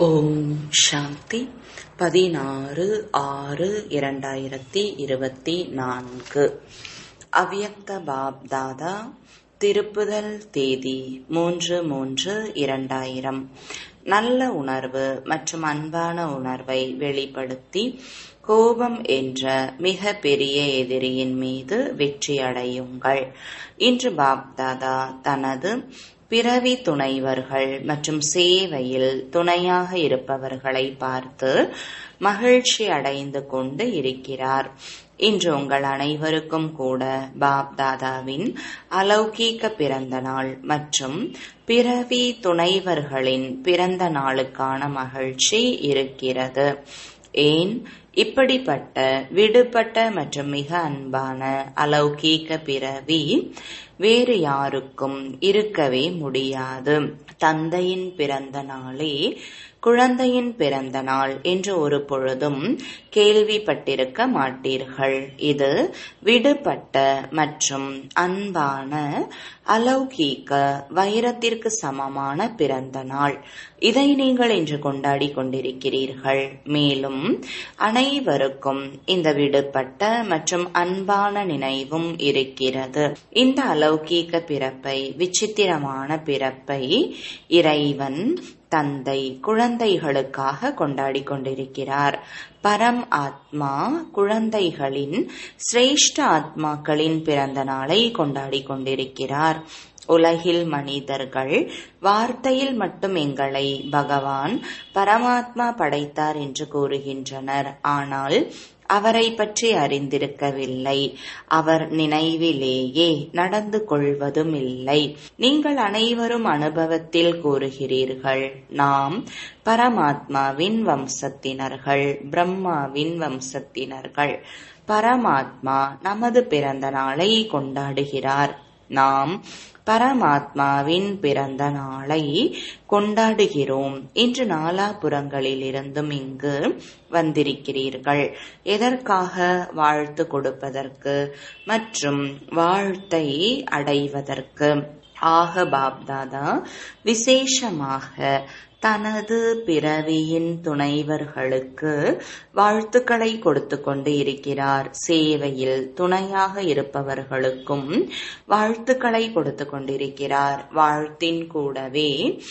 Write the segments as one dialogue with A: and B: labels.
A: ஓம் சாந்தி பதினாறு ஆறு இரண்டாயிரத்தி இருபத்தி நான்கு அவ்யக்த பாப் தாதா திருப்புதல் தேதி மூன்று மூன்று இரண்டாயிரம் நல்ல உணர்வு மற்றும் அன்பான உணர்வை வெளிப்படுத்தி கோபம் என்ற மிக பெரிய எதிரியின் மீது வெற்றி அடையுங்கள் இன்று பாப்தாதா தனது பிறவி துணைவர்கள் மற்றும் சேவையில் துணையாக இருப்பவர்களை பார்த்து மகிழ்ச்சி அடைந்து கொண்டு இருக்கிறார் இன்று உங்கள் அனைவருக்கும் கூட பாப் தாதாவின் அலௌகீக பிறந்த நாள் மற்றும் பிறவி துணைவர்களின் பிறந்த நாளுக்கான மகிழ்ச்சி இருக்கிறது ஏன் இப்படிப்பட்ட விடுபட்ட மற்றும் மிக அன்பான அலௌகீக பிறவி வேறு யாருக்கும் இருக்கவே முடியாது தந்தையின் பிறந்த நாளே குழந்தையின் பிறந்த நாள் என்று ஒரு பொழுதும் கேள்விப்பட்டிருக்க மாட்டீர்கள் இது விடுபட்ட மற்றும் அன்பான அலௌகீக வைரத்திற்கு சமமான பிறந்த நாள் இதை நீங்கள் இன்று கொண்டாடி கொண்டிருக்கிறீர்கள் மேலும் அனைவருக்கும் இந்த விடுபட்ட மற்றும் அன்பான நினைவும் இருக்கிறது இந்த அலௌகீக பிறப்பை விசித்திரமான பிறப்பை இறைவன் தந்தை குழந்தைகளுக்காக கொண்டாடி கொண்டிருக்கிறார் பரம் ஆத்மா குழந்தைகளின் சிரேஷ்ட ஆத்மாக்களின் பிறந்த நாளை கொண்டாடி கொண்டிருக்கிறார் உலகில் மனிதர்கள் வார்த்தையில் மட்டும் எங்களை பகவான் பரமாத்மா படைத்தார் என்று கூறுகின்றனர் ஆனால் அவரை பற்றி அறிந்திருக்கவில்லை அவர் நினைவிலேயே நடந்து கொள்வதும் இல்லை நீங்கள் அனைவரும் அனுபவத்தில் கூறுகிறீர்கள் நாம் பரமாத்மாவின் வம்சத்தினர்கள் பிரம்மாவின் வம்சத்தினர்கள் பரமாத்மா நமது பிறந்த நாளை கொண்டாடுகிறார் நாம் பரமாத்மாவின் பிறந்த நாளை கொண்டாடுகிறோம் இன்று நாலாபுறங்களில் இருந்தும் இங்கு வந்திருக்கிறீர்கள் எதற்காக வாழ்த்து கொடுப்பதற்கு மற்றும் வாழ்த்தை அடைவதற்கு ஆக பாப்தாதா விசேஷமாக தனது பிறவியின் துணைவர்களுக்கு வாழ்த்துக்களை கொடுத்து கொண்டு இருக்கிறார் சேவையில் துணையாக இருப்பவர்களுக்கும் வாழ்த்துக்களை கொடுத்து கொண்டிருக்கிறார் வாழ்த்தின் கூடவே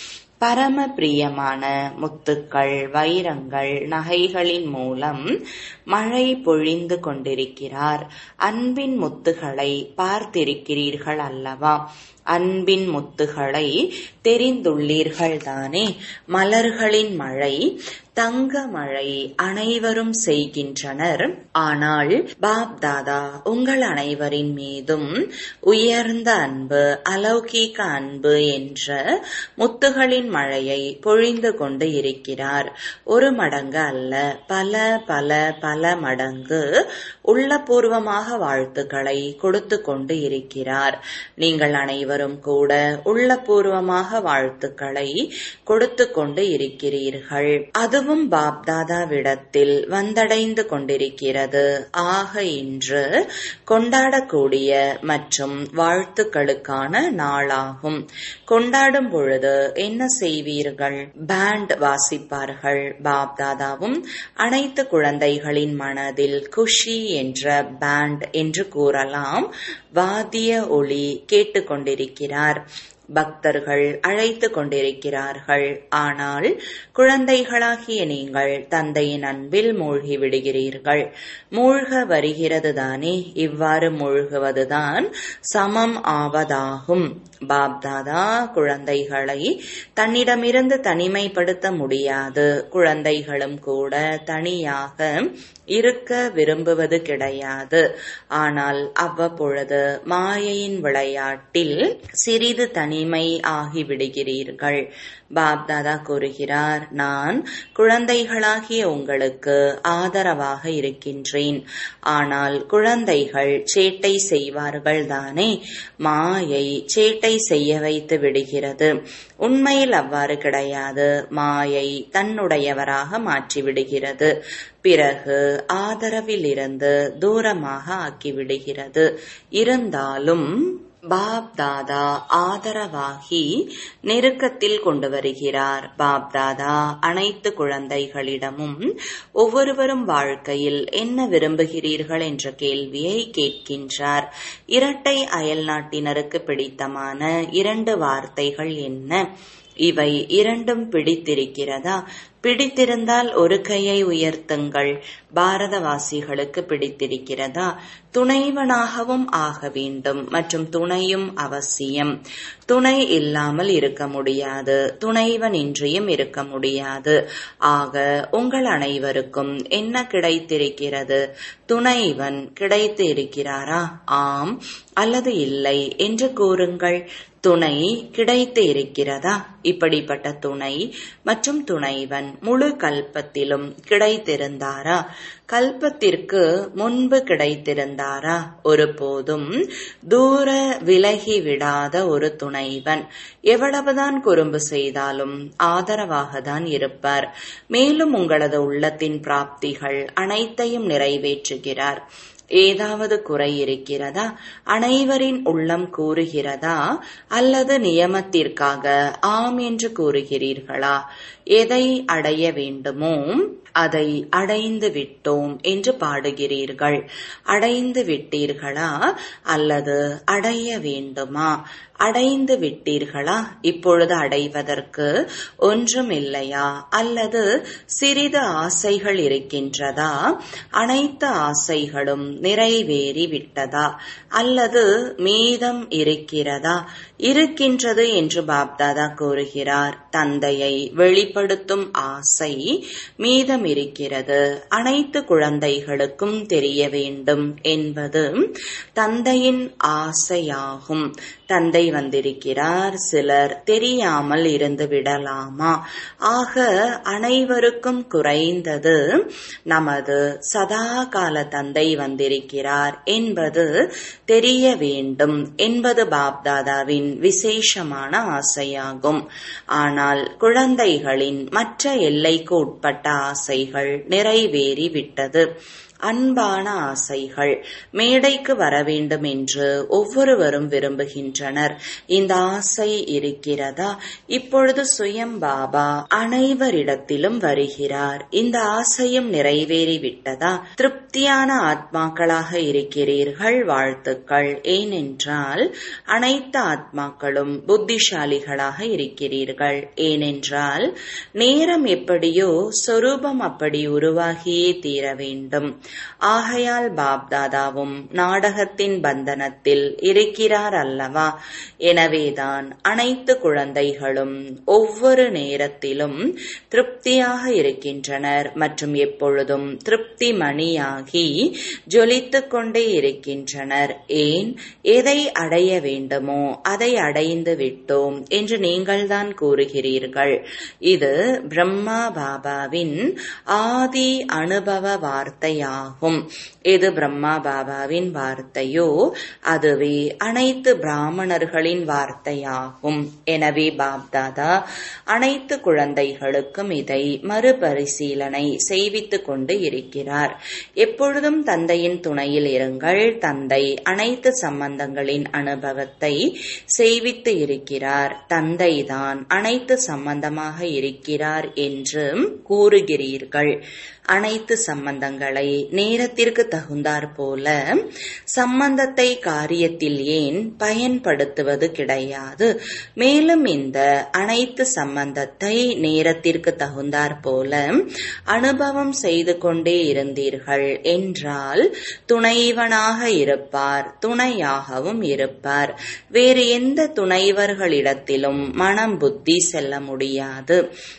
A: பரம பிரியமான முத்துக்கள் வைரங்கள் நகைகளின் மூலம் மழை பொழிந்து கொண்டிருக்கிறார் அன்பின் முத்துகளை பார்த்திருக்கிறீர்கள் அல்லவா அன்பின் முத்துகளை தெரிந்துள்ளீர்கள் தானே மலர்களின் மழை தங்க மழை அனைவரும் செய்கின்றனர் ஆனால் பாப் தாதா உங்கள் அனைவரின் மீதும் உயர்ந்த அன்பு அலௌகீக அன்பு என்ற முத்துகளின் மழையை பொழிந்து கொண்டு இருக்கிறார் ஒரு மடங்கு அல்ல பல பல பல மடங்கு உள்ளபூர்வமாக வாழ்த்துக்களை கொடுத்து கொண்டு இருக்கிறார் நீங்கள் அனைவரும் கூட உள்ளபூர்வமாக வாழ்த்துக்களை கொடுத்து கொண்டு இருக்கிறீர்கள் அதுவும் பாப்தாதாவிடத்தில் வந்தடைந்து கொண்டிருக்கிறது ஆக இன்று கொண்டாடக்கூடிய மற்றும் வாழ்த்துக்களுக்கான நாளாகும் கொண்டாடும் பொழுது என்ன செய்வீர்கள் பேண்ட் வாசிப்பார்கள் பாப்தாதாவும் அனைத்து குழந்தைகளின் மனதில் குஷி என்ற பேண்ட் என்று கூறலாம் வாத்திய ஒளி கேட்டுக்கொண்டிருக்கிறார் பக்தர்கள் அழைத்து கொண்டிருக்கிறார்கள் ஆனால் குழந்தைகளாகிய நீங்கள் தந்தையின் அன்பில் மூழ்கி விடுகிறீர்கள் மூழ்க வருகிறது தானே இவ்வாறு மூழ்குவதுதான் சமம் ஆவதாகும் பாப்தாதா குழந்தைகளை தன்னிடமிருந்து தனிமைப்படுத்த முடியாது குழந்தைகளும் கூட தனியாக இருக்க விரும்புவது கிடையாது ஆனால் அவ்வப்பொழுது மாயையின் விளையாட்டில் சிறிது தனிமை ஆகிவிடுகிறீர்கள் பாப்தாதா கூறுகிறார் நான் குழந்தைகளாகிய உங்களுக்கு ஆதரவாக இருக்கின்றேன் ஆனால் குழந்தைகள் சேட்டை செய்வார்கள் தானே மாயை சேட்டை செய்ய வைத்து விடுகிறது உண்மையில் அவ்வாறு கிடையாது மாயை தன்னுடையவராக மாற்றிவிடுகிறது பிறகு ஆதரவில் இருந்து தூரமாக ஆக்கிவிடுகிறது இருந்தாலும் பாப் தாதா ஆதரவாகி நெருக்கத்தில் கொண்டு வருகிறார் பாப் தாதா அனைத்து குழந்தைகளிடமும் ஒவ்வொருவரும் வாழ்க்கையில் என்ன விரும்புகிறீர்கள் என்ற கேள்வியை கேட்கின்றார் இரட்டை அயல் நாட்டினருக்கு பிடித்தமான இரண்டு வார்த்தைகள் என்ன இவை இரண்டும் பிடித்திருக்கிறதா பிடித்திருந்தால் ஒரு கையை உயர்த்துங்கள் பாரதவாசிகளுக்கு பிடித்திருக்கிறதா துணைவனாகவும் ஆக வேண்டும் மற்றும் துணையும் அவசியம் துணை இல்லாமல் இருக்க முடியாது துணைவன் இன்றியும் இருக்க முடியாது ஆக உங்கள் அனைவருக்கும் என்ன கிடைத்திருக்கிறது துணைவன் கிடைத்து இருக்கிறாரா ஆம் அல்லது இல்லை என்று கூறுங்கள் துணை கிடைத்து இருக்கிறதா இப்படிப்பட்ட துணை மற்றும் துணைவன் முழு கல்பத்திலும் கிடைத்திருந்தாரா கல்பத்திற்கு முன்பு கிடைத்திருந்தாரா ஒருபோதும் தூர விலகி விடாத ஒரு துணைவன் எவ்வளவுதான் குறும்பு செய்தாலும் ஆதரவாக தான் இருப்பார் மேலும் உங்களது உள்ளத்தின் பிராப்திகள் அனைத்தையும் நிறைவேற்றுகிறார் ஏதாவது குறை இருக்கிறதா அனைவரின் உள்ளம் கூறுகிறதா அல்லது நியமத்திற்காக ஆம் என்று கூறுகிறீர்களா எதை அடைய வேண்டுமோ அதை அடைந்து விட்டோம் என்று பாடுகிறீர்கள் அடைந்து விட்டீர்களா அல்லது அடைய வேண்டுமா அடைந்து விட்டீர்களா இப்பொழுது அடைவதற்கு ஒன்றும் இல்லையா அல்லது சிறிது ஆசைகள் இருக்கின்றதா அனைத்து ஆசைகளும் நிறைவேறி விட்டதா அல்லது மீதம் இருக்கிறதா இருக்கின்றது என்று பாப்தாதா கூறுகிறார் தந்தையை வெளிப்படுத்தும் ஆசை மீதம் இருக்கிறது அனைத்து குழந்தைகளுக்கும் தெரிய வேண்டும் என்பது தந்தையின் ஆசையாகும் தந்தை வந்திருக்கிறார் சிலர் தெரியாமல் இருந்து விடலாமா ஆக அனைவருக்கும் குறைந்தது நமது சதா கால தந்தை வந்திருக்கிறார் என்பது தெரிய வேண்டும் என்பது பாப்தாதாவின் விசேஷமான ஆசையாகும் ஆனால் குழந்தைகளின் மற்ற எல்லைக்கு உட்பட்ட ஆசைகள் நிறைவேறி விட்டது அன்பான ஆசைகள் மேடைக்கு வர வேண்டும் என்று ஒவ்வொருவரும் விரும்புகின்றனர் இந்த ஆசை இருக்கிறதா இப்பொழுது சுயம் பாபா அனைவரிடத்திலும் வருகிறார் இந்த ஆசையும் நிறைவேறிவிட்டதா திருப்தியான ஆத்மாக்களாக இருக்கிறீர்கள் வாழ்த்துக்கள் ஏனென்றால் அனைத்து ஆத்மாக்களும் புத்திசாலிகளாக இருக்கிறீர்கள் ஏனென்றால் நேரம் எப்படியோ சொரூபம் அப்படி உருவாகியே தீர வேண்டும் ஆகையால் பாப்தாதாவும் நாடகத்தின் பந்தனத்தில் இருக்கிறார் அல்லவா எனவேதான் அனைத்து குழந்தைகளும் ஒவ்வொரு நேரத்திலும் திருப்தியாக இருக்கின்றனர் மற்றும் எப்பொழுதும் திருப்தி மணியாகி ஜொலித்துக் கொண்டே இருக்கின்றனர் ஏன் எதை அடைய வேண்டுமோ அதை அடைந்து விட்டோம் என்று நீங்கள்தான் கூறுகிறீர்கள் இது பிரம்மா பாபாவின் ஆதி அனுபவ வார்த்தையாகும் எது பிரம்மா பாபாவின் வார்த்தையோ அதுவே அனைத்து பிராமணர்களின் வார்த்தையாகும் எனவே பாப்தாதா அனைத்து குழந்தைகளுக்கும் இதை மறுபரிசீலனை செய்வித்துக் கொண்டு இருக்கிறார் எப்பொழுதும் தந்தையின் துணையில் இருங்கள் தந்தை அனைத்து சம்பந்தங்களின் அனுபவத்தை செய்வித்து இருக்கிறார் தந்தைதான் அனைத்து சம்பந்தமாக இருக்கிறார் என்று கூறுகிறீர்கள் அனைத்து சம்பந்தங்களை நேரத்திற்கு தகுந்தாற் போல சம்பந்தத்தை காரியத்தில் ஏன் பயன்படுத்துவது கிடையாது மேலும் இந்த அனைத்து சம்பந்தத்தை நேரத்திற்கு தகுந்தாற் போல அனுபவம் செய்து கொண்டே இருந்தீர்கள் என்றால் துணைவனாக இருப்பார் துணையாகவும் இருப்பார் வேறு எந்த துணைவர்களிடத்திலும் மனம் புத்தி செல்ல முடியாது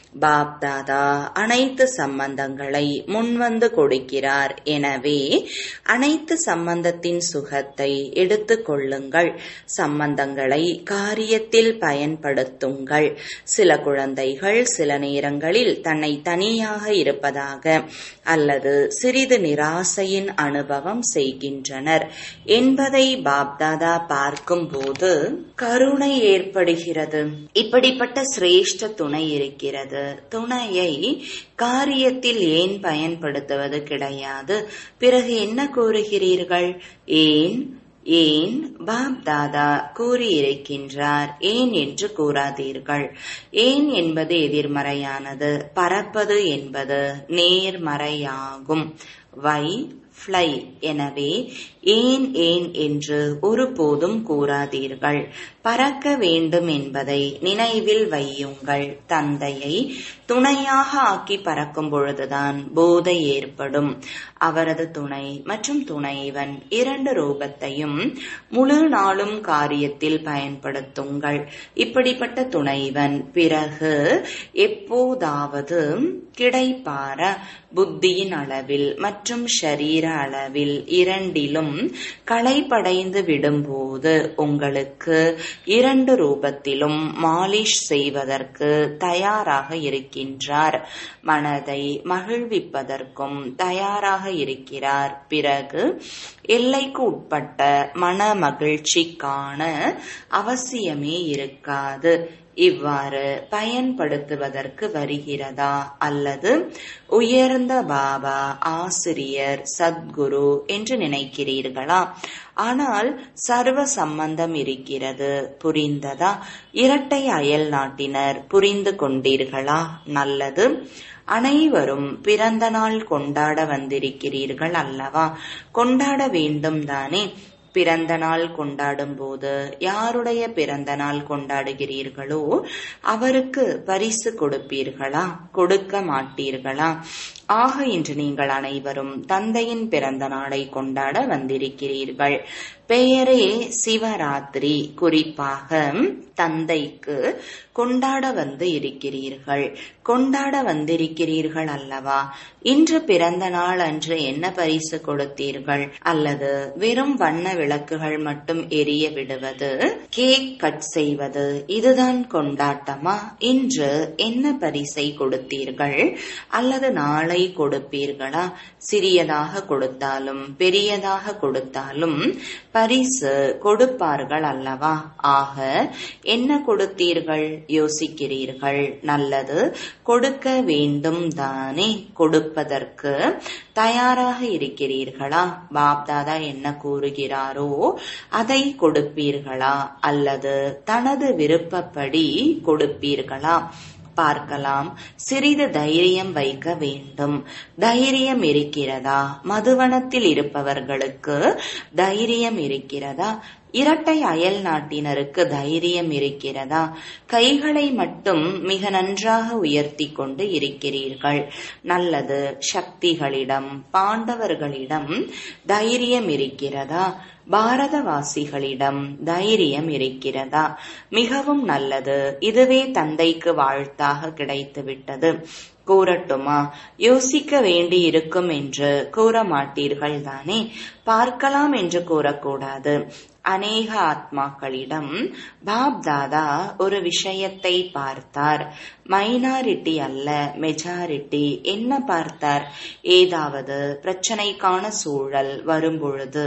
A: பாப்தாதா அனைத்து சம்பந்தங்களை முன்வந்து கொடுக்கிறார் எனவே அனைத்து சம்பந்தத்தின் சுகத்தை எடுத்துக் கொள்ளுங்கள் சம்பந்தங்களை காரியத்தில் பயன்படுத்துங்கள் சில குழந்தைகள் சில நேரங்களில் தன்னை தனியாக இருப்பதாக அல்லது சிறிது நிராசையின் அனுபவம் செய்கின்றனர் என்பதை பாப்தாதா பார்க்கும்போது கருணை ஏற்படுகிறது இப்படிப்பட்ட சிரேஷ்ட துணை இருக்கிறது துணையை காரியத்தில் ஏன் பயன்படுத்துவது கிடையாது பிறகு என்ன கூறுகிறீர்கள் ஏன் ஏன் பாப் தாதா கூறியிருக்கின்றார் ஏன் என்று கூறாதீர்கள் ஏன் என்பது எதிர்மறையானது பறப்பது என்பது நேர்மறையாகும் வை ஃப்ளை எனவே ஏன் ஏன் என்று ஒருபோதும் கூறாதீர்கள் பறக்க வேண்டும் என்பதை நினைவில் வையுங்கள் தந்தையை துணையாக ஆக்கி பறக்கும் பொழுதுதான் போதை ஏற்படும் அவரது துணை மற்றும் துணைவன் இரண்டு ரூபத்தையும் முழு நாளும் காரியத்தில் பயன்படுத்துங்கள் இப்படிப்பட்ட துணைவன் பிறகு எப்போதாவது கிடைப்பார புத்தியின் அளவில் மற்றும் ஷரீர அளவில் இரண்டிலும் களைப்படைந்து விடும்போது உங்களுக்கு இரண்டு ரூபத்திலும் மாலிஷ் செய்வதற்கு தயாராக இருக்கின்றார் மனதை மகிழ்விப்பதற்கும் தயாராக இருக்கிறார் பிறகு எல்லைக்கு உட்பட்ட மன மகிழ்ச்சிக்கான அவசியமே இருக்காது இவ்வாறு பயன்படுத்துவதற்கு வருகிறதா அல்லது உயர்ந்த பாபா ஆசிரியர் சத்குரு என்று நினைக்கிறீர்களா ஆனால் சர்வ சம்பந்தம் இருக்கிறது புரிந்ததா இரட்டை அயல் நாட்டினர் புரிந்து கொண்டீர்களா நல்லது அனைவரும் பிறந்த நாள் கொண்டாட வந்திருக்கிறீர்கள் அல்லவா கொண்டாட வேண்டும் தானே பிறந்த நாள் கொண்டாடும் போது யாருடைய பிறந்த நாள் கொண்டாடுகிறீர்களோ அவருக்கு பரிசு கொடுப்பீர்களா கொடுக்க மாட்டீர்களா ஆக இன்று நீங்கள் அனைவரும் தந்தையின் பிறந்த நாளை கொண்டாட வந்திருக்கிறீர்கள் பெயரே சிவராத்திரி குறிப்பாக தந்தைக்கு கொண்டாட வந்து இருக்கிறீர்கள் கொண்டாட வந்திருக்கிறீர்கள் அல்லவா இன்று பிறந்த நாள் அன்று என்ன பரிசு கொடுத்தீர்கள் அல்லது வெறும் வண்ண விளக்குகள் மட்டும் எரிய விடுவது கேக் கட் செய்வது இதுதான் கொண்டாட்டமா இன்று என்ன பரிசை கொடுத்தீர்கள் அல்லது நாளை கொடுப்பீர்களா சிறியதாக கொடுத்தாலும் பெரியதாக கொடுத்தாலும் பரிசு கொடுப்பார்கள் அல்லவா ஆக என்ன கொடுத்தீர்கள் யோசிக்கிறீர்கள் நல்லது கொடுக்க வேண்டும் தானே கொடுப்பதற்கு தயாராக இருக்கிறீர்களா பாப்தாதா என்ன கூறுகிறாரோ அதை கொடுப்பீர்களா அல்லது தனது விருப்பப்படி கொடுப்பீர்களா பார்க்கலாம் சிறிது தைரியம் வைக்க வேண்டும் தைரியம் இருக்கிறதா மதுவனத்தில் இருப்பவர்களுக்கு தைரியம் இருக்கிறதா இரட்டை அயல் நாட்டினருக்கு தைரியம் இருக்கிறதா கைகளை மட்டும் மிக நன்றாக உயர்த்தி கொண்டு இருக்கிறீர்கள் நல்லது சக்திகளிடம் பாண்டவர்களிடம் தைரியம் இருக்கிறதா பாரதவாசிகளிடம் தைரியம் இருக்கிறதா மிகவும் நல்லது இதுவே தந்தைக்கு வாழ்த்தாக கிடைத்துவிட்டது கூறட்டுமா யோசிக்க வேண்டி இருக்கும் என்று கூற மாட்டீர்கள் தானே பார்க்கலாம் என்று கூறக்கூடாது அநேக ஆத்மாக்களிடம் பாப் தாதா ஒரு விஷயத்தை பார்த்தார் மைனாரிட்டி அல்ல மெஜாரிட்டி என்ன பார்த்தார் ஏதாவது பிரச்சனைக்கான சூழல் வரும்பொழுது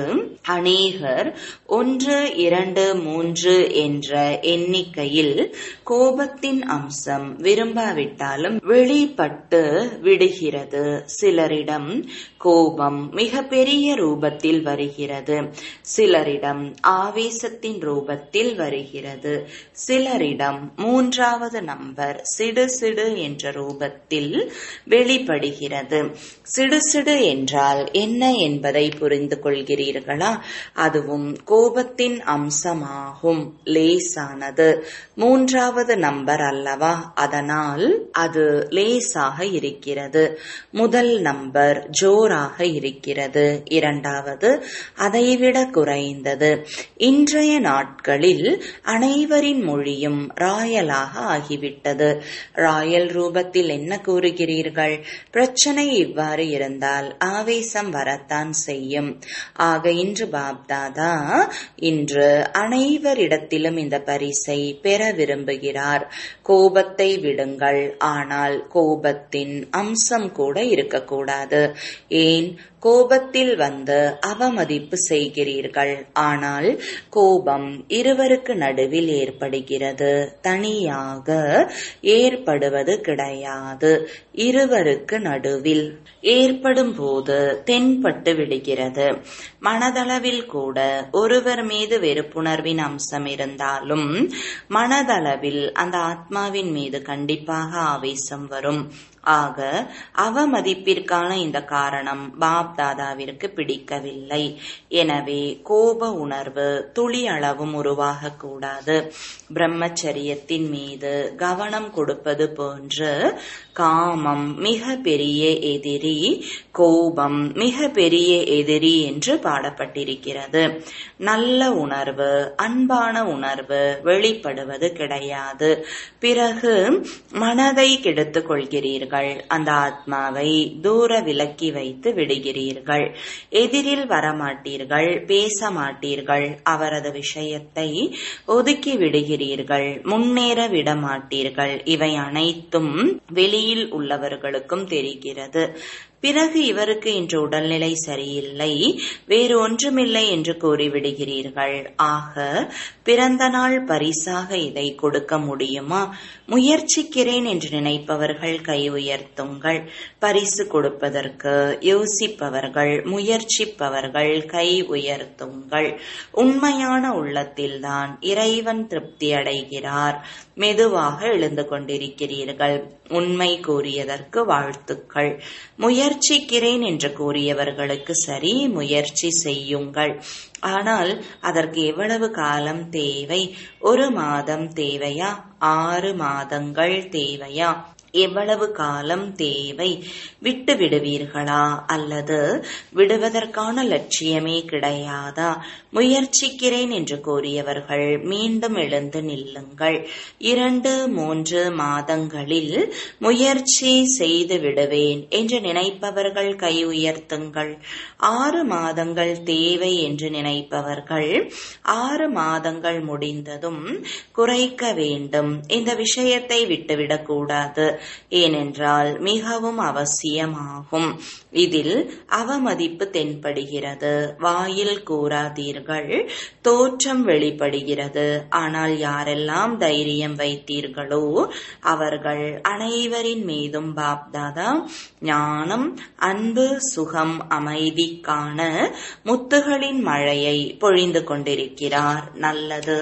A: அநேகர் ஒன்று இரண்டு மூன்று என்ற எண்ணிக்கையில் கோபத்தின் அம்சம் விரும்பாவிட்டாலும் வெளிப்பட்டு விடுகிறது சிலரிடம் கோபம் மிக பெரிய ரூபத்தில் வருகிறது சிலரிடம் ஆவேசத்தின் ரூபத்தில் வருகிறது சிலரிடம் மூன்றாவது நம்பர் சிடு சிடு என்ற ரூபத்தில் வெளிப்படுகிறது சிடு சிடு என்றால் என்ன என்பதை புரிந்து கொள்கிறீர்களா அதுவும் கோபத்தின் அம்சமாகும் லேசானது மூன்றாவது நம்பர் அல்லவா அதனால் அது லேசாக இருக்கிறது முதல் நம்பர் ஜோராக இருக்கிறது இரண்டாவது அதைவிட குறைந்தது இன்றைய நாட்களில் அனைவரின் மொழியும் ராயலாக ஆகிவிட்டது ராயல் ரூபத்தில் என்ன கூறுகிறீர்கள் பிரச்சனை இவ்வாறு இருந்தால் ஆவேசம் வரத்தான் செய்யும் ஆக இன்று பாப்தாதா இன்று அனைவரிடத்திலும் இந்த பரிசை பெற விரும்புகிறார் கோபத்தை விடுங்கள் ஆனால் கோபத்தின் அம்சம் கூட இருக்கக்கூடாது ஏன் கோபத்தில் வந்து அவமதிப்பு செய்கிறீர்கள் ஆனால் ஆனால் கோபம் இருவருக்கு நடுவில் ஏற்படுகிறது தனியாக ஏற்படுவது கிடையாது இருவருக்கு நடுவில் ஏற்படும் போது தென்பட்டு விடுகிறது மனதளவில் கூட ஒருவர் மீது வெறுப்புணர்வின் அம்சம் இருந்தாலும் மனதளவில் அந்த ஆத்மாவின் மீது கண்டிப்பாக ஆவேசம் வரும் ஆக அவமதிப்பிற்கான இந்த காரணம் பாப் தாதாவிற்கு பிடிக்கவில்லை எனவே கோப உணர்வு துளி அளவும் உருவாக கூடாது பிரம்மச்சரியத்தின் மீது கவனம் கொடுப்பது போன்று காமம் மிக பெரிய எதிரி கோபம் மிக பெரிய எதிரி என்று பாடப்பட்டிருக்கிறது நல்ல உணர்வு அன்பான உணர்வு வெளிப்படுவது கிடையாது பிறகு மனதை கெடுத்துக் கொள்கிறீர்கள் அந்த ஆத்மாவை தூர விலக்கி வைத்து விடுகிறீர்கள் எதிரில் வரமாட்டீர்கள் பேச மாட்டீர்கள் அவரது விஷயத்தை ஒதுக்கி விடுகிறீர்கள் முன்னேற விட மாட்டீர்கள் இவை அனைத்தும் வெளியில் உள்ளவர்களுக்கும் தெரிகிறது பிறகு இவருக்கு இன்று உடல்நிலை சரியில்லை வேறு ஒன்றுமில்லை என்று கூறிவிடுகிறீர்கள் ஆக பிறந்த நாள் பரிசாக இதை கொடுக்க முடியுமா முயற்சிக்கிறேன் என்று நினைப்பவர்கள் கை உயர்த்துங்கள் பரிசு கொடுப்பதற்கு யோசிப்பவர்கள் முயற்சிப்பவர்கள் கை உயர்த்துங்கள் உண்மையான உள்ளத்தில்தான் இறைவன் திருப்தி அடைகிறார் மெதுவாக எழுந்து கொண்டிருக்கிறீர்கள் உண்மை கூறியதற்கு வாழ்த்துக்கள் முயற்சிக்கிறேன் என்று கூறியவர்களுக்கு சரி முயற்சி செய்யுங்கள் ஆனால் அதற்கு எவ்வளவு காலம் தேவை ஒரு மாதம் தேவையா ஆறு மாதங்கள் தேவையா எவ்வளவு காலம் தேவை விட்டு விடுவீர்களா அல்லது விடுவதற்கான லட்சியமே கிடையாதா முயற்சிக்கிறேன் என்று கூறியவர்கள் மீண்டும் எழுந்து நில்லுங்கள் இரண்டு மூன்று மாதங்களில் முயற்சி செய்து விடுவேன் என்று நினைப்பவர்கள் கை உயர்த்துங்கள் ஆறு மாதங்கள் தேவை என்று நினைப்பவர்கள் ஆறு மாதங்கள் முடிந்ததும் குறைக்க வேண்டும் இந்த விஷயத்தை விட்டுவிடக் கூடாது ஏனென்றால் மிகவும் அவசியமாகும் இதில் அவமதிப்பு தென்படுகிறது வாயில் கூறாதீர்கள் தோற்றம் வெளிப்படுகிறது ஆனால் யாரெல்லாம் தைரியம் வைத்தீர்களோ அவர்கள் அனைவரின் மீதும் பாப்தாதா ஞானம் அன்பு சுகம் அமைதிக்கான முத்துகளின் மழையை பொழிந்து கொண்டிருக்கிறார் நல்லது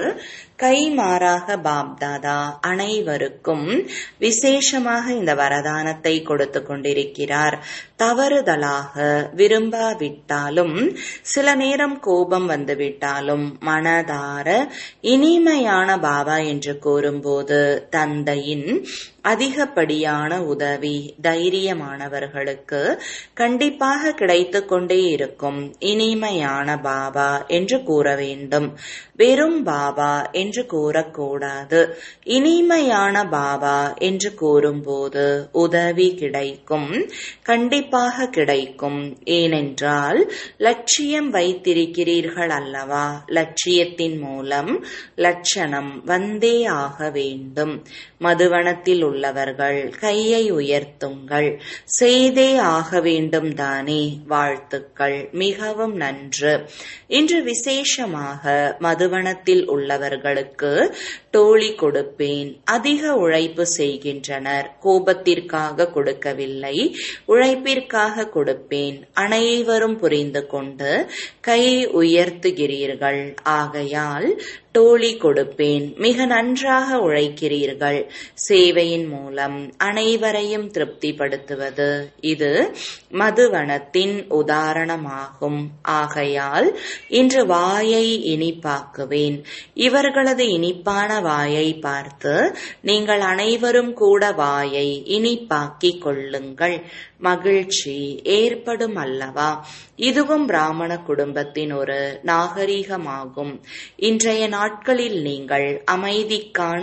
A: கைமாறாக பாப்தாதா அனைவருக்கும் விசேஷமாக இந்த வரதானத்தை கொடுத்து கொண்டிருக்கிறார் தவறுதலாக விரும்பாவிட்டாலும் சில நேரம் கோபம் வந்துவிட்டாலும் மனதார இனிமையான பாபா என்று கூறும்போது தந்தையின் அதிகப்படியான உதவி தைரியமானவர்களுக்கு கண்டிப்பாக கிடைத்து கொண்டே இருக்கும் இனிமையான பாபா என்று கூற வேண்டும் வெறும் பாபா என்று கூறக்கூடாது இனிமையான பாபா என்று கூறும்போது உதவி கிடைக்கும் கண்டிப்பாக கிடைக்கும் ஏனென்றால் லட்சியம் வைத்திருக்கிறீர்கள் அல்லவா லட்சியத்தின் மூலம் லட்சணம் வந்தே ஆக வேண்டும் மதுவனத்தில் உள்ளவர்கள் கையை உயர்த்துங்கள் செய்தே ஆக வேண்டும் தானே வாழ்த்துக்கள் மிகவும் நன்று இன்று விசேஷமாக மதுவனத்தில் உள்ளவர்களுக்கு டோலி கொடுப்பேன் அதிக உழைப்பு செய்கின்றனர் கோபத்திற்காக கொடுக்கவில்லை உழைப்பிற்காக கொடுப்பேன் அனைவரும் புரிந்து கொண்டு கை உயர்த்துகிறீர்கள் ஆகையால் டோலி கொடுப்பேன் மிக நன்றாக உழைக்கிறீர்கள் சேவையின் மூலம் அனைவரையும் திருப்திப்படுத்துவது இது மதுவனத்தின் உதாரணமாகும் ஆகையால் இன்று வாயை இனிப்பாக்குவேன் இவர்களது இனிப்பான வாயை பார்த்து நீங்கள் அனைவரும் கூட வாயை இனிப்பாக்கிக் கொள்ளுங்கள் மகிழ்ச்சி ஏற்படும் அல்லவா இதுவும் பிராமண குடும்பத்தின் ஒரு நாகரீகமாகும் இன்றைய நாட்களில் நீங்கள் அமைதிக்கான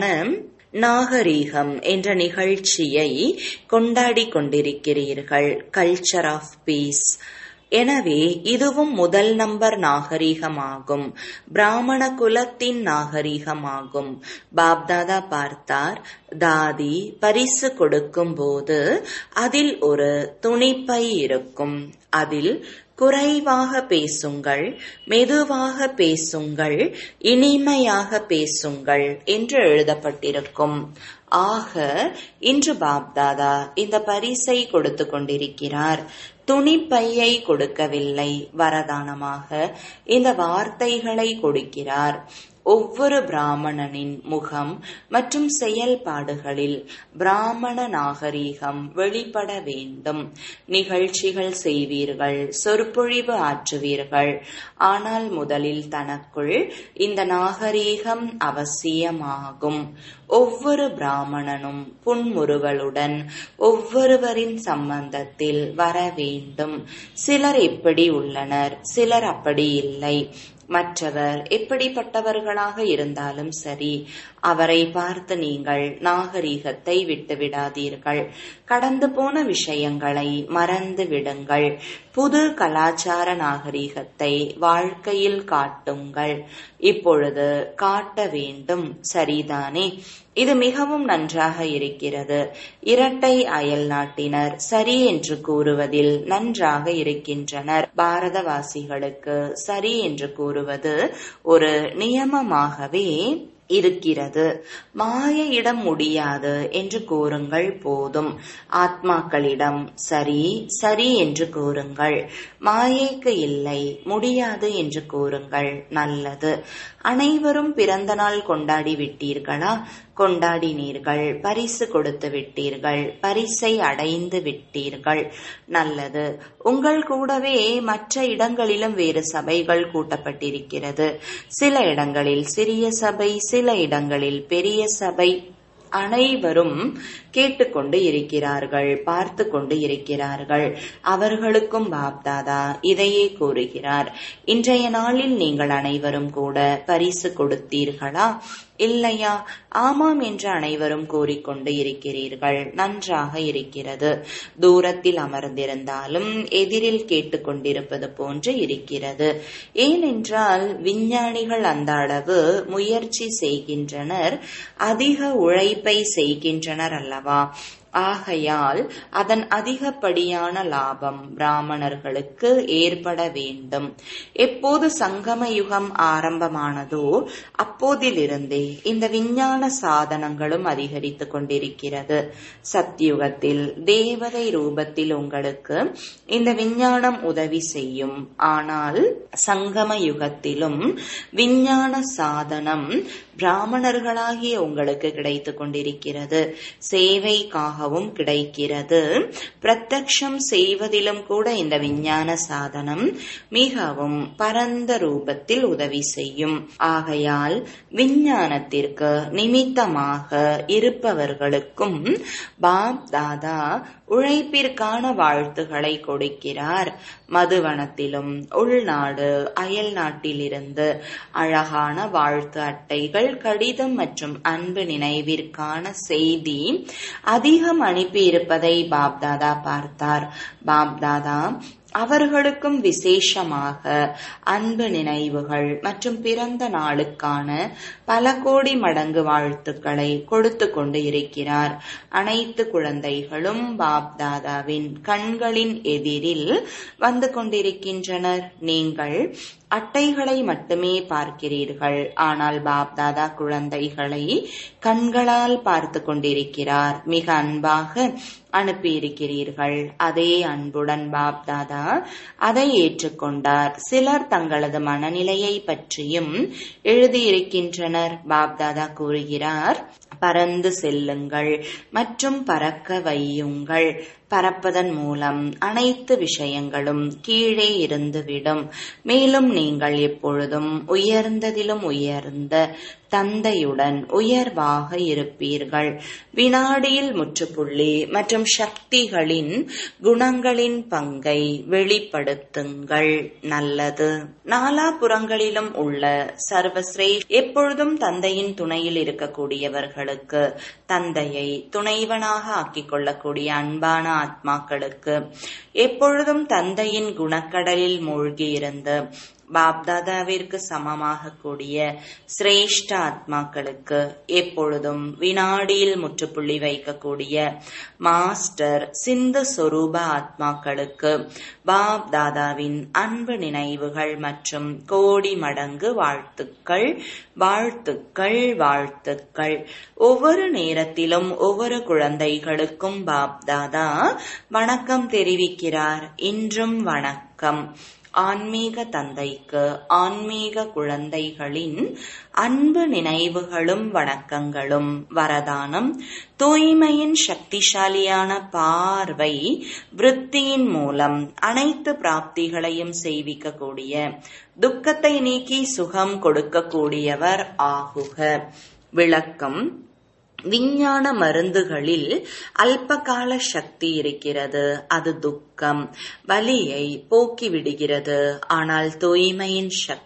A: நாகரீகம் என்ற நிகழ்ச்சியை கொண்டாடி கொண்டிருக்கிறீர்கள் கல்ச்சர் ஆஃப் பீஸ் எனவே இதுவும் முதல் நம்பர் நாகரீகமாகும் பிராமண குலத்தின் நாகரீகமாகும் பாப்தாதா பார்த்தார் தாதி பரிசு கொடுக்கும் போது அதில் ஒரு துணிப்பை இருக்கும் அதில் குறைவாக பேசுங்கள் மெதுவாக பேசுங்கள் இனிமையாக பேசுங்கள் என்று எழுதப்பட்டிருக்கும் ஆக இன்று பாப்தாதா இந்த பரிசை கொடுத்து கொண்டிருக்கிறார் துணிப்பையை கொடுக்கவில்லை வரதானமாக இந்த வார்த்தைகளை கொடுக்கிறார் ஒவ்வொரு பிராமணனின் முகம் மற்றும் செயல்பாடுகளில் பிராமண நாகரீகம் வெளிப்பட வேண்டும் நிகழ்ச்சிகள் செய்வீர்கள் சொற்பொழிவு ஆற்றுவீர்கள் ஆனால் முதலில் தனக்குள் இந்த நாகரீகம் அவசியமாகும் ஒவ்வொரு பிராமணனும் புன்முறுவலுடன் ஒவ்வொருவரின் சம்பந்தத்தில் வர வேண்டும் சிலர் எப்படி உள்ளனர் சிலர் அப்படி இல்லை மற்றவர் எப்படிப்பட்டவர்களாக இருந்தாலும் சரி அவரை பார்த்து நீங்கள் நாகரீகத்தை விட்டுவிடாதீர்கள் கடந்து போன விஷயங்களை மறந்து விடுங்கள் புது கலாச்சார நாகரீகத்தை வாழ்க்கையில் காட்டுங்கள் இப்பொழுது காட்ட வேண்டும் சரிதானே இது மிகவும் நன்றாக இருக்கிறது இரட்டை அயல் நாட்டினர் சரி என்று கூறுவதில் நன்றாக இருக்கின்றனர் பாரதவாசிகளுக்கு சரி என்று கூறுவது ஒரு நியமமாகவே இருக்கிறது மாயையிடம் முடியாது என்று கூறுங்கள் போதும் ஆத்மாக்களிடம் சரி சரி என்று கூறுங்கள் மாயைக்கு இல்லை முடியாது என்று கூறுங்கள் நல்லது அனைவரும் பிறந்த நாள் கொண்டாடி விட்டீர்களா கொண்டாடினீர்கள் பரிசு கொடுத்து விட்டீர்கள் பரிசை அடைந்து விட்டீர்கள் நல்லது உங்கள் கூடவே மற்ற இடங்களிலும் வேறு சபைகள் கூட்டப்பட்டிருக்கிறது சில இடங்களில் சிறிய சபை சில இடங்களில் பெரிய சபை அனைவரும் கேட்டுக்கொண்டு இருக்கிறார்கள் பார்த்து கொண்டு இருக்கிறார்கள் அவர்களுக்கும் பாப்தாதா இதையே கூறுகிறார் இன்றைய நாளில் நீங்கள் அனைவரும் கூட பரிசு கொடுத்தீர்களா இல்லையா ஆமாம் என்று அனைவரும் கூறிக்கொண்டு இருக்கிறீர்கள் நன்றாக இருக்கிறது தூரத்தில் அமர்ந்திருந்தாலும் எதிரில் கேட்டுக்கொண்டிருப்பது போன்று இருக்கிறது ஏனென்றால் விஞ்ஞானிகள் அந்த அளவு முயற்சி செய்கின்றனர் அதிக உழைப்பை செய்கின்றனர் அல்லவா ஆகையால் அதன் அதிகப்படியான லாபம் பிராமணர்களுக்கு ஏற்பட வேண்டும் எப்போது சங்கம யுகம் ஆரம்பமானதோ அப்போதிலிருந்தே இந்த விஞ்ஞான சாதனங்களும் அதிகரித்து கொண்டிருக்கிறது சத்யுகத்தில் தேவதை ரூபத்தில் உங்களுக்கு இந்த விஞ்ஞானம் உதவி செய்யும் ஆனால் சங்கம யுகத்திலும் விஞ்ஞான சாதனம் பிராமணர்களாகிய உங்களுக்கு கிடைத்து கொண்டிருக்கிறது சேவைக்காகவும் கிடைக்கிறது பிரத்யக்ஷம் செய்வதிலும் கூட இந்த விஞ்ஞான சாதனம் மிகவும் பரந்த ரூபத்தில் உதவி செய்யும் ஆகையால் விஞ்ஞானத்திற்கு நிமித்தமாக இருப்பவர்களுக்கும் பாப் தாதா உழைப்பிற்கான வாழ்த்துக்களை கொடுக்கிறார் மதுவனத்திலும் உள்நாடு அயல் நாட்டிலிருந்து அழகான வாழ்த்து அட்டைகள் கடிதம் மற்றும் அன்பு நினைவிற்கான செய்தி அதிகம் அனுப்பியிருப்பதை பாப்தாதா பார்த்தார் பாப்தாதா அவர்களுக்கும் விசேஷமாக அன்பு நினைவுகள் மற்றும் பிறந்த நாளுக்கான பல கோடி மடங்கு வாழ்த்துக்களை கொடுத்து கொண்டு இருக்கிறார் அனைத்து குழந்தைகளும் பாப்தாதாவின் கண்களின் எதிரில் வந்து கொண்டிருக்கின்றனர் நீங்கள் அட்டைகளை மட்டுமே பார்க்கிறீர்கள் ஆனால் பாப்தாதா குழந்தைகளை கண்களால் பார்த்து கொண்டிருக்கிறார் மிக அன்பாக அனுப்பியிருக்கிறீர்கள் அதே அன்புடன் பாப்தாதா அதை ஏற்றுக்கொண்டார் சிலர் தங்களது மனநிலையை பற்றியும் எழுதியிருக்கின்றனர் பாப்தாதா கூறுகிறார் பறந்து செல்லுங்கள் மற்றும் பறக்க வையுங்கள் பறப்பதன் மூலம் அனைத்து விஷயங்களும் கீழே இருந்துவிடும் மேலும் நீங்கள் எப்பொழுதும் உயர்ந்ததிலும் உயர்ந்த தந்தையுடன் உயர்வாக இருப்பீர்கள் வினாடியில் முற்றுப்புள்ளி மற்றும் சக்திகளின் குணங்களின் பங்கை வெளிப்படுத்துங்கள் நல்லது நாலாபுறங்களிலும் உள்ள சர்வஸ்ரே எப்பொழுதும் தந்தையின் துணையில் இருக்கக்கூடியவர்களுக்கு தந்தையை துணைவனாக ஆக்கிக் கொள்ளக்கூடிய அன்பான ஆத்மாக்களுக்கு எப்பொழுதும் தந்தையின் குணக்கடலில் மூழ்கியிருந்து பாப்தாதாவிற்கு சமமாக கூடிய சிரேஷ்ட ஆத்மாக்களுக்கு எப்பொழுதும் வினாடியில் முற்றுப்புள்ளி வைக்கக்கூடிய மாஸ்டர் சிந்து சொரூப ஆத்மாக்களுக்கு பாப் தாதாவின் அன்பு நினைவுகள் மற்றும் கோடி மடங்கு வாழ்த்துக்கள் வாழ்த்துக்கள் வாழ்த்துக்கள் ஒவ்வொரு நேரத்திலும் ஒவ்வொரு குழந்தைகளுக்கும் பாப் தாதா வணக்கம் தெரிவிக்கிறார் இன்றும் வணக்கம் ஆன்மீக தந்தைக்கு ஆன்மீக குழந்தைகளின் அன்பு நினைவுகளும் வணக்கங்களும் வரதானம் தூய்மையின் சக்திசாலியான பார்வை விருத்தியின் மூலம் அனைத்து பிராப்திகளையும் செய்விக்கக்கூடிய துக்கத்தை நீக்கி சுகம் கொடுக்கக்கூடியவர் ஆகுக விளக்கம் விஞ்ஞான மருந்துகளில் அல்பகால சக்தி இருக்கிறது அது துக்கம் வலியை போக்கிவிடுகிறது ஆனால் தூய்மையின் சக்தி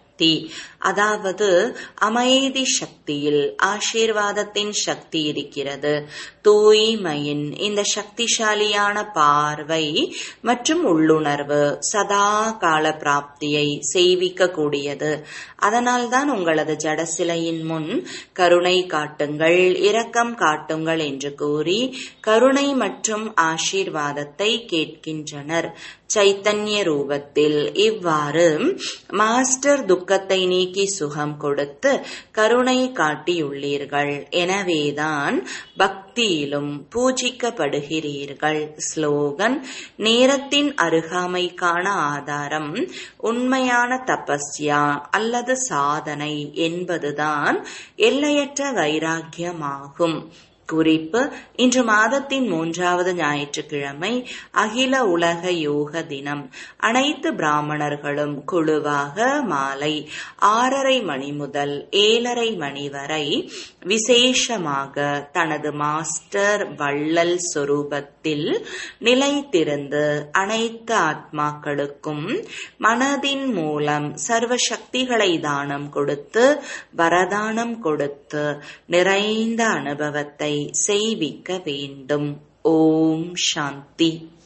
A: அதாவது அமைதி சக்தியில் ஆசீர்வாதத்தின் சக்தி இருக்கிறது தூய்மையின் இந்த சக்திசாலியான பார்வை மற்றும் உள்ளுணர்வு சதா கால பிராப்தியை செய்விக்க கூடியது அதனால்தான் உங்களது ஜடசிலையின் முன் கருணை காட்டுங்கள் இரக்கம் காட்டுங்கள் என்று கூறி கருணை மற்றும் ஆசீர்வாதத்தை கேட்கின்றனர் சைத்தன்ய ரூபத்தில் இவ்வாறு மாஸ்டர் துக்கத்தை நீக்கி சுகம் கொடுத்து கருணை காட்டியுள்ளீர்கள் எனவேதான் பக்தியிலும் பூஜிக்கப்படுகிறீர்கள் ஸ்லோகன் நேரத்தின் அருகாமைக்கான ஆதாரம் உண்மையான தபஸ்யா அல்லது சாதனை என்பதுதான் எல்லையற்ற வைராக்கியமாகும் குறிப்பு இன்று மாதத்தின் மூன்றாவது ஞாயிற்றுக்கிழமை அகில உலக யோக தினம் அனைத்து பிராமணர்களும் குழுவாக மாலை ஆறரை மணி முதல் ஏழரை மணி வரை விசேஷமாக தனது மாஸ்டர் வள்ளல் சொரூபத்தில் நிலைத்திருந்து அனைத்து ஆத்மாக்களுக்கும் மனதின் மூலம் சர்வ சக்திகளை தானம் கொடுத்து வரதானம் கொடுத்து நிறைந்த அனுபவத்தை செய்விக்க வேண்டும் ஓம் சாந்தி